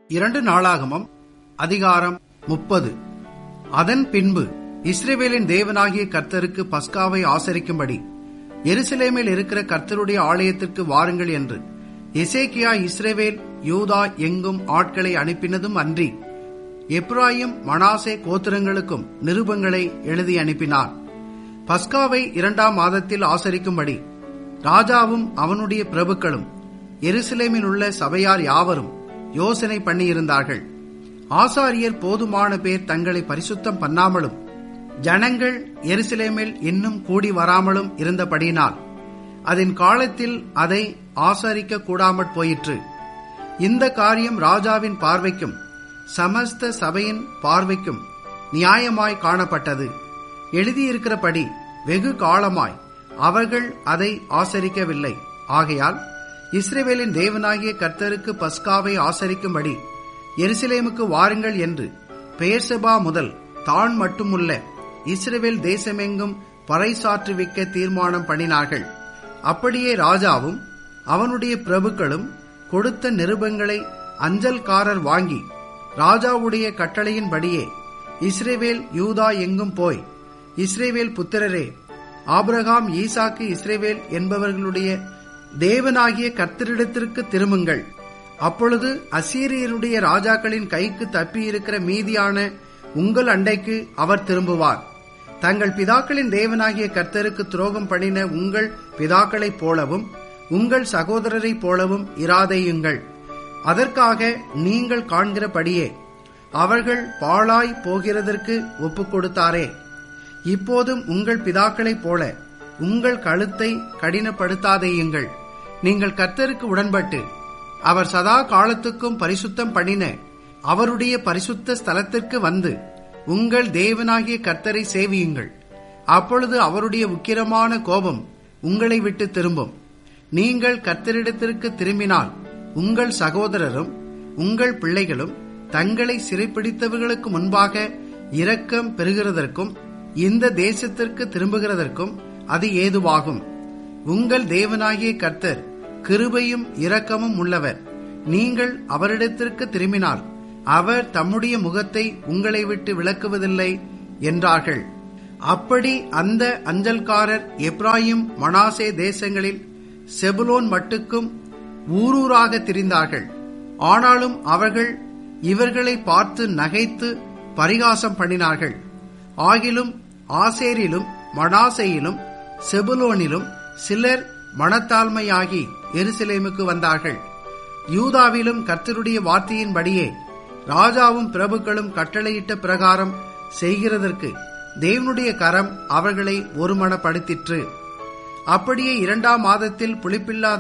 இரண்டு நாளாகமம் அதிகாரம் முப்பது அதன் பின்பு இஸ்ரேவேலின் தேவனாகிய கர்த்தருக்கு பஸ்காவை ஆசரிக்கும்படி எருசலேமில் இருக்கிற கர்த்தருடைய ஆலயத்திற்கு வாருங்கள் என்று எசேக்கியா இஸ்ரேவேல் யூதா எங்கும் ஆட்களை அனுப்பினதும் அன்றி எப்ராயிம் மனாசே கோத்திரங்களுக்கும் நிருபங்களை எழுதி அனுப்பினார் பஸ்காவை இரண்டாம் மாதத்தில் ஆசரிக்கும்படி ராஜாவும் அவனுடைய பிரபுக்களும் எருசலேமில் உள்ள சபையார் யாவரும் யோசனை பண்ணியிருந்தார்கள் ஆசாரியர் போதுமான பேர் தங்களை பரிசுத்தம் பண்ணாமலும் ஜனங்கள் எருசலேமில் இன்னும் கூடி வராமலும் இருந்தபடியினால் அதன் காலத்தில் அதை ஆசரிக்க கூடாமற் போயிற்று இந்த காரியம் ராஜாவின் பார்வைக்கும் சமஸ்த சபையின் பார்வைக்கும் நியாயமாய் காணப்பட்டது எழுதியிருக்கிறபடி வெகு காலமாய் அவர்கள் அதை ஆசரிக்கவில்லை ஆகையால் இஸ்ரேவேலின் தேவனாகிய கர்த்தருக்கு பஸ்காவை ஆசரிக்கும்படி எருசலேமுக்கு வாருங்கள் என்று பெயர்சபா முதல் தான் மட்டுமுள்ள இஸ்ரேவேல் தேசமெங்கும் பறைசாற்றுவிக்க தீர்மானம் பண்ணினார்கள் அப்படியே ராஜாவும் அவனுடைய பிரபுக்களும் கொடுத்த நிருபங்களை அஞ்சல்காரர் வாங்கி ராஜாவுடைய கட்டளையின்படியே இஸ்ரேவேல் யூதா எங்கும் போய் இஸ்ரேவேல் புத்திரரே ஆபிரகாம் ஈசாக்கு இஸ்ரேவேல் என்பவர்களுடைய தேவனாகிய கர்த்தரிடத்திற்கு திரும்புங்கள் அப்பொழுது அசீரியருடைய ராஜாக்களின் கைக்கு தப்பியிருக்கிற மீதியான உங்கள் அண்டைக்கு அவர் திரும்புவார் தங்கள் பிதாக்களின் தேவனாகிய கர்த்தருக்கு துரோகம் பண்ணின உங்கள் பிதாக்களைப் போலவும் உங்கள் சகோதரரைப் போலவும் இராதேயுங்கள் அதற்காக நீங்கள் காண்கிறபடியே அவர்கள் பாழாய் போகிறதற்கு ஒப்புக் கொடுத்தாரே இப்போதும் உங்கள் பிதாக்களைப் போல உங்கள் கழுத்தை கடினப்படுத்தாதேயுங்கள் நீங்கள் கர்த்தருக்கு உடன்பட்டு அவர் சதா காலத்துக்கும் பரிசுத்தம் பண்ணின அவருடைய பரிசுத்த ஸ்தலத்திற்கு வந்து உங்கள் தேவனாகிய கர்த்தரை சேவியுங்கள் அப்பொழுது அவருடைய உக்கிரமான கோபம் உங்களை விட்டு திரும்பும் நீங்கள் கர்த்தரிடத்திற்கு திரும்பினால் உங்கள் சகோதரரும் உங்கள் பிள்ளைகளும் தங்களை சிறைப்பிடித்தவர்களுக்கு முன்பாக இரக்கம் பெறுகிறதற்கும் இந்த தேசத்திற்கு திரும்புகிறதற்கும் அது ஏதுவாகும் உங்கள் தேவனாகிய கர்த்தர் கிருபையும் இரக்கமும் உள்ளவர் நீங்கள் அவரிடத்திற்கு திரும்பினால் அவர் தம்முடைய முகத்தை உங்களை விட்டு விளக்குவதில்லை என்றார்கள் அப்படி அந்த அஞ்சல்காரர் எப்ராஹிம் மனாசே தேசங்களில் செபுலோன் மட்டுக்கும் ஊரூராக திரிந்தார்கள் ஆனாலும் அவர்கள் இவர்களை பார்த்து நகைத்து பரிகாசம் பண்ணினார்கள் ஆகிலும் ஆசேரிலும் மனாசையிலும் செபுலோனிலும் சிலர் மனத்தாழ்மையாகி எருசலேமுக்கு வந்தார்கள் யூதாவிலும் கர்த்தருடைய வார்த்தையின்படியே ராஜாவும் பிரபுக்களும் கட்டளையிட்ட பிரகாரம் செய்கிறதற்கு தேவனுடைய கரம் அவர்களை ஒருமனப்படுத்திற்று அப்படியே இரண்டாம் மாதத்தில் புளிப்பில்லாத